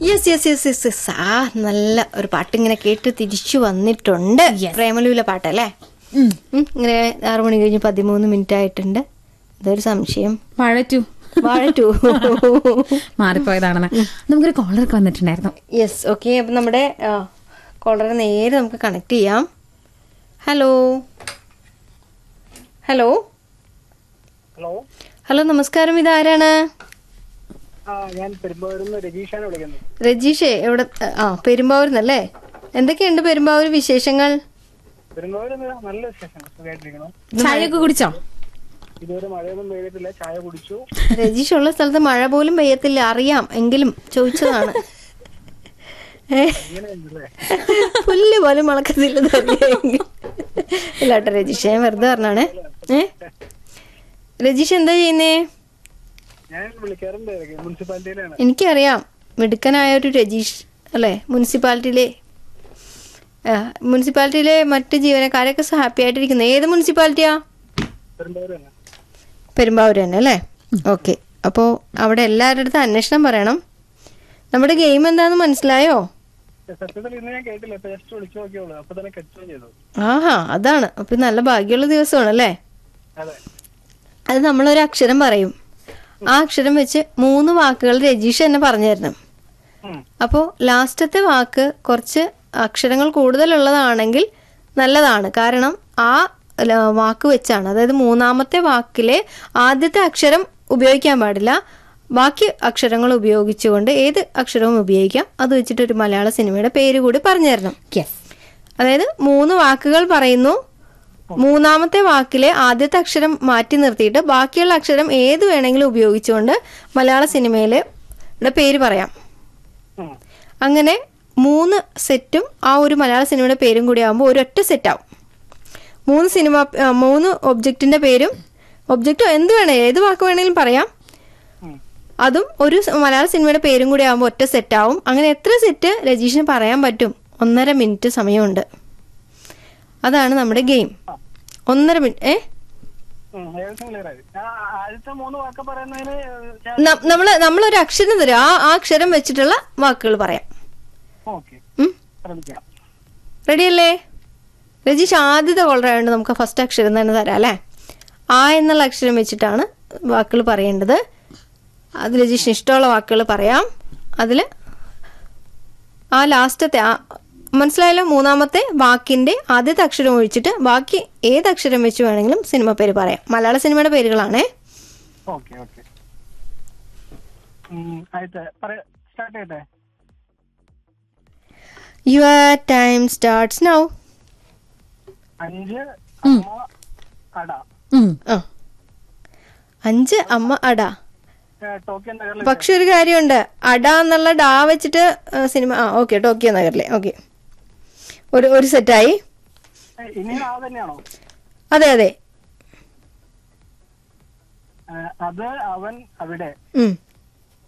Yes yes yes yes yes ആ നല്ല ഒരു പാട്ട് ഇങ്ങനെ കേട്ട് തിരിച്ചു വന്നിട്ടുണ്ട് പ്രേമലുവിലെ പാട്ടല്ലേ ഉം. ഉം, ഇങ്ങനെ ആറു മണി കഴിഞ്ഞ് പതിമൂന്ന് മിനിറ്റ് ആയിട്ടുണ്ട് ഇതൊരു സംശയം വഴറ്റു വാഴ ടു മാറിപ്പോയതാണെന്ന് നമുക്കൊരു കോളറൊക്കെ വന്നിട്ടുണ്ടായിരുന്നു യെസ് ഓക്കെ അപ്പം നമ്മുടെ കോളറെ നേരെ നമുക്ക് കണക്ട് ചെയ്യാം ഹലോ ഹലോ ഹലോ ഹലോ നമസ്കാരം ഇതാരാണ് ആ ഞാൻ പെരുമ്പാവൂരിൽ നിന്ന് രജീഷാണ് വിളിക്കുന്നത് രജീഷേ എവിടെ ആ പെരുമ്പാവൂരിന്നല്ലേ എന്തൊക്കെയുണ്ട് പെരുമ്പാവൂർ വിശേഷങ്ങൾ പെരുമ്പാവൂരിൽ നിന്ന് നല്ല വിശേഷം സുഖമായിട്ടിരിക്കണം ചായയൊക്കെ കുടിച്ചോ ഇതുവരെ മഴയൊന്നും പെയ്തിട്ടില്ല ചായ കുടിച്ചു രജീഷ് ഉള്ള സ്ഥലത്ത് മഴ പോലും പെയ്യത്തില്ല അറിയാം എങ്കിലും ചോദിച്ചതാണ് ഏ, ഇങ്ങനെയുണ്ടല്ലേ പുല്ല് പോലും മുളക്കത്തില്ല തന്നെയെങ്കിൽ. ഇല്ല കേട്ടോ രജീഷ് ഞാൻ വെറുതെ പറഞ്ഞാണേ ഏ രജീഷ് എന്താ ചെയ്യുന്നേ ഞാൻ വിളിക്കാറുണ്ട് ഇടയ്ക്ക്. മുനിസിപ്പാലിറ്റിയിലാണ് എനിക്കറിയാം മിടുക്കനായ ഒരു രജീഷ് അല്ലേ മുനിസിപ്പാലിറ്റിയിലെ ആ, മുനിസിപ്പാലിറ്റിയിലെ മറ്റ് ജീവനക്കാരൊക്കെ ഹാപ്പി ആയിട്ടിരിക്കുന്നു ഏത് മുനിസിപ്പാലിറ്റിയാ പെരുമ്പാവൂർ തന്നെ പെരുമ്പാവൂർ തന്നെ അല്ലേ ഓക്കെ അപ്പോൾ അവിടെ എല്ലാവരുടെ അടുത്തും അന്വേഷണം പറയണം നമ്മുടെ ഗെയിം എന്താന്ന് മനസ്സിലായോ സത്യത്തിൽ ഇന്ന് ഞാൻ കേട്ടില്ല ഇപ്പൊ ജസ്റ്റ് വിളിച്ചു നോക്കിയോളൂ അപ്പൊ തന്നെ കെട്ടുകയും ചെയ്തു ആഹാ അതാണ് അപ്പം നല്ല ഭാഗ്യമുള്ള ദിവസമാണ് അല്ലേ അതെ അത് നമ്മളൊരു അക്ഷരം പറയും ആ അക്ഷരം വെച്ച് മൂന്ന് വാക്കുകൾ രജീഷ് തന്നെ പറഞ്ഞു തരണം ഉം. അപ്പോൾ ലാസ്റ്റത്തെ വാക്ക് കുറച്ച് അക്ഷരങ്ങൾ കൂടുതലുള്ളതാണെങ്കിൽ നല്ലതാണ് കാരണം ആ ല- വാക്ക് വെച്ചാണ് അതായത് മൂന്നാമത്തെ വാക്കിലെ ആദ്യത്തെ അക്ഷരം ഉപയോഗിക്കാൻ പാടില്ല ബാക്കി അക്ഷരങ്ങൾ ഉപയോഗിച്ചുകൊണ്ട് ഏത് അക്ഷരവും ഉപയോഗിക്കാം അത് വെച്ചിട്ട് ഒരു മലയാള സിനിമയുടെ പേര് കൂടി പറഞ്ഞു തരണം യെസ് അതായത് മൂന്ന് വാക്കുകൾ പറയുന്നു മൂന്നാമത്തെ വാക്കിലെ ആദ്യത്തെ അക്ഷരം മാറ്റി നിർത്തിയിട്ട് ബാക്കിയുള്ള അക്ഷരം ഏത് വേണമെങ്കിലും ഉപയോഗിച്ചുകൊണ്ട് മലയാള സിനിമയിലെ ടെ പേര് പറയാം ഉം. അങ്ങനെ മൂന്ന് സെറ്റും ആ ഒരു മലയാള സിനിമയുടെ പേരും കൂടി ആകുമ്പോൾ ഒരൊറ്റ സെറ്റാവും മൂന്ന് സിനിമ ആ, മൂന്ന് ഒബ്ജക്റ്റിന്റെ പേരും ഒബ്ജക്റ്റോ എന്ത് വേണേ ഏത് വാക്ക് വേണമെങ്കിലും പറയാം ഉം. അതും ഒരു സ- മലയാള സിനിമയുടെ പേരും കൂടി ആകുമ്പോൾ ഒറ്റ സെറ്റാവും അങ്ങനെ എത്ര സെറ്റ് രജീഷിന് പറയാൻ പറ്റും ഒന്നര മിനിറ്റ് സമയമുണ്ട് അതാണ് നമ്മുടെ ഗെയിം ഒന്നര മിനിറ്റ് ഏ ഉം. ഏകദേശം ക്ലിയർ ആയി ആ, ആദ്യത്തെ മൂന്ന് വാക്ക് പറയുന്നതിന് ഞാൻ ന- നമ്മള് നമ്മളൊരു അക്ഷരം തരും ആ ആ അക്ഷരം വെച്ചിട്ടുള്ള വാക്കുകൾ പറയാം ഓക്കെ ഉം? ശ്രമിക്കാം റെഡിയല്ലേ രജീഷ് ആദ്യത്തെ കോളർ ആയതുകൊണ്ട് നമുക്ക് ഫസ്റ്റ് അക്ഷരം തന്നെ തരാം അല്ലേ ആ എന്നുള്ള അക്ഷരം വെച്ചിട്ടാണ് വാക്കുകൾ പറയേണ്ടത് അത് രജീഷിന് ഇഷ്ടമുള്ള വാക്കുകൾ പറയാം അതിൽ ആ ലാസ്റ്റത്തെ ആ മനസ്സിലായല്ലോ മൂന്നാമത്തെ വാക്കിന്റെ ആദ്യത്തെ അക്ഷരം ഒഴിച്ചിട്ട് ബാക്കി ഏത് അക്ഷരം വെച്ച് വേണമെങ്കിലും സിനിമ പേര് പറയാം മലയാള സിനിമയുടെ പേരുകളാണേ ഓക്കെ ഓക്കെ ആയിട്ട് പറയാ സ്റ്റാർട്ട് ചെയ്യട്ടെ യുവർ ടൈം സ്റ്റാർട്ട്സ് നൗ അഞ്ച് അമ്മ കട ഉം. ആ അഞ്ച് അമ്മ അട ഏ, ടോക്കിയോ നഗറിൽ പക്ഷെ ഒരു കാര്യമുണ്ട് അട എന്നുള്ള ഡാ വെച്ചിട്ട് ആ, സിനിമ ആ ഓക്കെ ടോക്കിയോ നഗറിലെ ഓക്കെ ഒരു ഒരു സെറ്റായി ഏ, ഇനി ആ തന്നെയാണോ അതെ അതെ ഏ, അത് അവൻ അവിടെ ഉം